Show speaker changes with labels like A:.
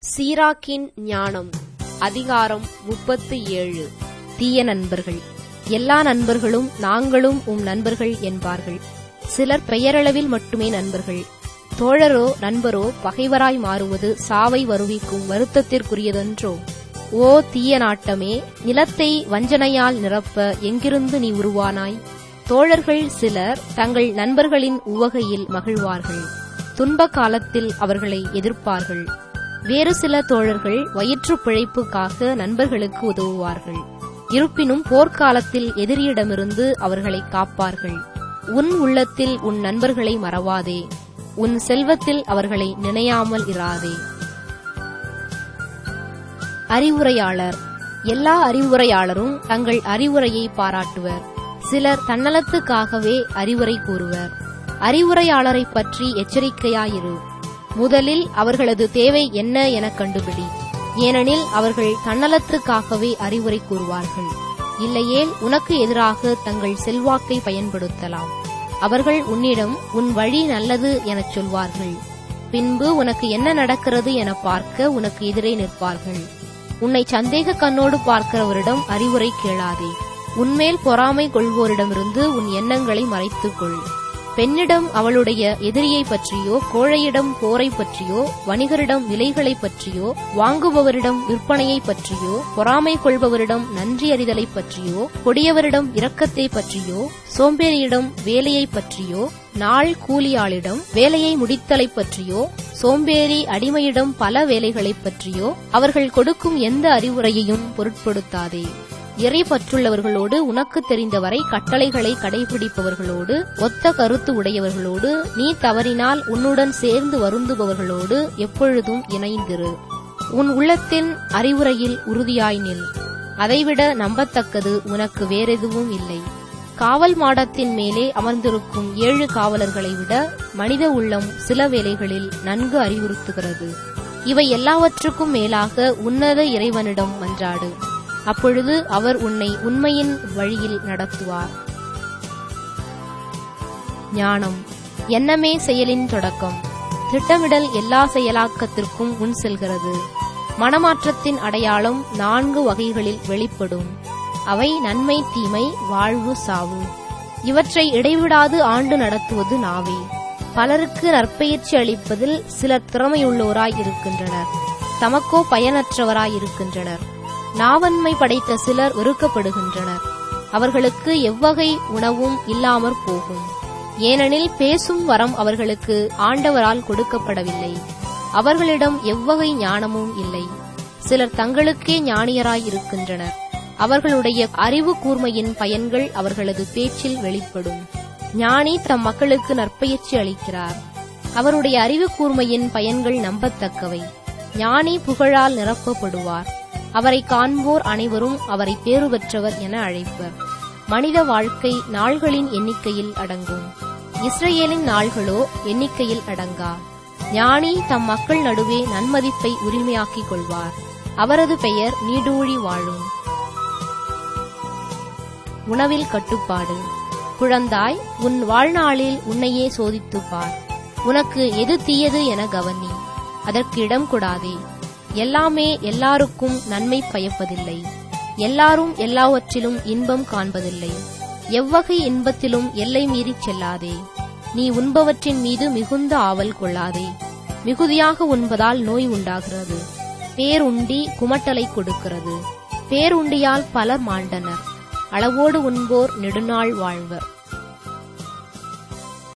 A: சீராக்கின் ஞானம் அதிகாரம் முப்பத்து ஏழு
B: தீய நண்பர்கள் எல்லா நண்பர்களும் நாங்களும் உம் நண்பர்கள் என்பார்கள் சிலர் பெயரளவில் மட்டுமே நண்பர்கள் தோழரோ நண்பரோ பகைவராய் மாறுவது சாவை வருவிக்கும் வருத்தத்திற்குரியதன்றோ ஓ தீய நாட்டமே நிலத்தை வஞ்சனையால் நிரப்ப எங்கிருந்து நீ உருவானாய் தோழர்கள் சிலர் தங்கள் நண்பர்களின் உவகையில் மகிழ்வார்கள் துன்ப காலத்தில் அவர்களை எதிர்ப்பார்கள் வேறு சில தோழர்கள் வயிற்றுப் பிழைப்புக்காக நண்பர்களுக்கு உதவுவார்கள் இருப்பினும் போர்க்காலத்தில் எதிரியிடமிருந்து அவர்களை காப்பார்கள் உன் உள்ளத்தில் உன் நண்பர்களை மறவாதே உன் செல்வத்தில் அவர்களை நினையாமல் இராதே அறிவுரையாளர் எல்லா அறிவுரையாளரும் தங்கள் அறிவுரையை பாராட்டுவர் சிலர் தன்னலத்துக்காகவே அறிவுரை கூறுவர் அறிவுரையாளரை பற்றி எச்சரிக்கையாயிரு முதலில் அவர்களது தேவை என்ன எனக் கண்டுபிடி ஏனெனில் அவர்கள் தன்னலத்துக்காகவே அறிவுரை கூறுவார்கள் இல்லையேல் உனக்கு எதிராக தங்கள் செல்வாக்கை பயன்படுத்தலாம் அவர்கள் உன்னிடம் உன் வழி நல்லது எனச் சொல்வார்கள் பின்பு உனக்கு என்ன நடக்கிறது என பார்க்க உனக்கு எதிரே நிற்பார்கள் உன்னை சந்தேக கண்ணோடு பார்க்கிறவரிடம் அறிவுரை கேளாதே உன்மேல் பொறாமை கொள்வோரிடமிருந்து உன் எண்ணங்களை மறைத்துக்கொள் பெண்ணிடம் அவளுடைய எதிரியை பற்றியோ கோழையிடம் போரை பற்றியோ வணிகரிடம் விலைகளை பற்றியோ வாங்குபவரிடம் விற்பனையை பற்றியோ பொறாமை கொள்பவரிடம் நன்றி அறிதலை பற்றியோ கொடியவரிடம் இரக்கத்தை பற்றியோ சோம்பேறியிடம் வேலையை பற்றியோ நாள் கூலியாளிடம் வேலையை முடித்தலை பற்றியோ சோம்பேறி அடிமையிடம் பல வேலைகளைப் பற்றியோ அவர்கள் கொடுக்கும் எந்த அறிவுரையையும் பொருட்படுத்தாதே இறை பற்றுள்ளவர்களோடு உனக்கு தெரிந்தவரை கட்டளைகளை கடைபிடிப்பவர்களோடு ஒத்த கருத்து உடையவர்களோடு நீ தவறினால் உன்னுடன் சேர்ந்து வருந்துபவர்களோடு எப்பொழுதும் இணைந்திரு உன் உள்ளத்தின் அறிவுரையில் உறுதியாய் நில் அதைவிட நம்பத்தக்கது உனக்கு வேறெதுவும் இல்லை காவல் மாடத்தின் மேலே அமர்ந்திருக்கும் ஏழு காவலர்களை விட மனித உள்ளம் சில வேளைகளில் நன்கு அறிவுறுத்துகிறது இவை எல்லாவற்றுக்கும் மேலாக உன்னத இறைவனிடம் மன்றாடு அப்பொழுது அவர் உன்னை உண்மையின் வழியில் நடத்துவார் ஞானம் எண்ணமே செயலின் தொடக்கம் திட்டமிடல் எல்லா செயலாக்கத்திற்கும் முன் செல்கிறது மனமாற்றத்தின் அடையாளம் நான்கு வகைகளில் வெளிப்படும் அவை நன்மை தீமை வாழ்வு சாவு இவற்றை இடைவிடாது ஆண்டு நடத்துவது நாவே பலருக்கு நற்பயிற்சி அளிப்பதில் சிலர் திறமையுள்ளோராய் இருக்கின்றனர் தமக்கோ பயனற்றவராய் இருக்கின்றனர் நாவன்மை படைத்த சிலர் வெறுக்கப்படுகின்றனர் அவர்களுக்கு எவ்வகை உணவும் இல்லாமற் போகும் ஏனெனில் பேசும் வரம் அவர்களுக்கு ஆண்டவரால் கொடுக்கப்படவில்லை அவர்களிடம் எவ்வகை ஞானமும் இல்லை சிலர் தங்களுக்கே ஞானியராய் இருக்கின்றனர் அவர்களுடைய அறிவு கூர்மையின் பயன்கள் அவர்களது பேச்சில் வெளிப்படும் ஞானி தம் மக்களுக்கு நற்பயிற்சி அளிக்கிறார் அவருடைய அறிவு கூர்மையின் பயன்கள் நம்பத்தக்கவை ஞானி புகழால் நிரப்பப்படுவார் அவரை காண்போர் அனைவரும் அவரை பேறு பெற்றவர் என அழைப்பர் மனித வாழ்க்கை நாள்களின் எண்ணிக்கையில் அடங்கும் இஸ்ரேலின் நாள்களோ எண்ணிக்கையில் அடங்கா ஞானி தம் மக்கள் நடுவே நன்மதிப்பை உரிமையாக்கிக் கொள்வார் அவரது பெயர் நீடூழி வாழும் உணவில் கட்டுப்பாடு குழந்தாய் உன் வாழ்நாளில் உன்னையே சோதித்துப் பார் உனக்கு எது தீயது என கவனி அதற்கு இடம் கொடாதே எல்லாமே எல்லாருக்கும் நன்மை பயப்பதில்லை எல்லாரும் எல்லாவற்றிலும் இன்பம் காண்பதில்லை எவ்வகை இன்பத்திலும் எல்லை மீறிச் செல்லாதே நீ உண்பவற்றின் மீது மிகுந்த ஆவல் கொள்ளாதே மிகுதியாக உண்பதால் நோய் உண்டாகிறது பேருண்டி குமட்டலை கொடுக்கிறது பேருண்டியால் பலர் மாண்டனர் அளவோடு உண்போர் நெடுநாள் வாழ்வர்